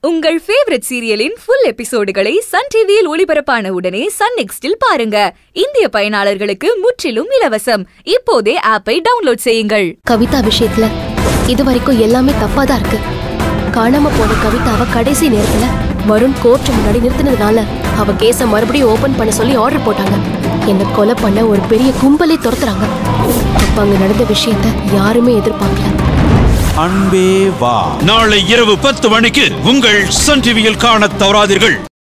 உங்கள் ஃபேவரட் சீரியலின் ஃபுல் எபிசோடுகளை சன் டிவியில் ஒளிபரப்பான உடனே சன் நெக்ஸ்டில் பாருங்க இந்திய பயனாளர்களுக்கு முற்றிலும் இலவசம் இப்போதே ஆப்பை டவுன்லோட் செய்யுங்கள் கவிதா விஷயத்துல இது வரைக்கும் எல்லாமே தப்பா தான் இருக்கு காணாம போன கவிதாவை கடைசி நேரத்துல வருண் கோர்ட் முன்னாடி நிறுத்தினதுனால அவ கேஸ மறுபடியும் ஓபன் பண்ண சொல்லி ஆர்டர் போட்டாங்க என்ன கொலை பண்ண ஒரு பெரிய கும்பலே துரத்துறாங்க அப்ப அங்க நடந்த விஷயத்த யாருமே எதிர்பார்க்கல அன்பே வா நாளை இரவு பத்து மணிக்கு உங்கள் சன் டிவியில் காணத் தவறாதீர்கள்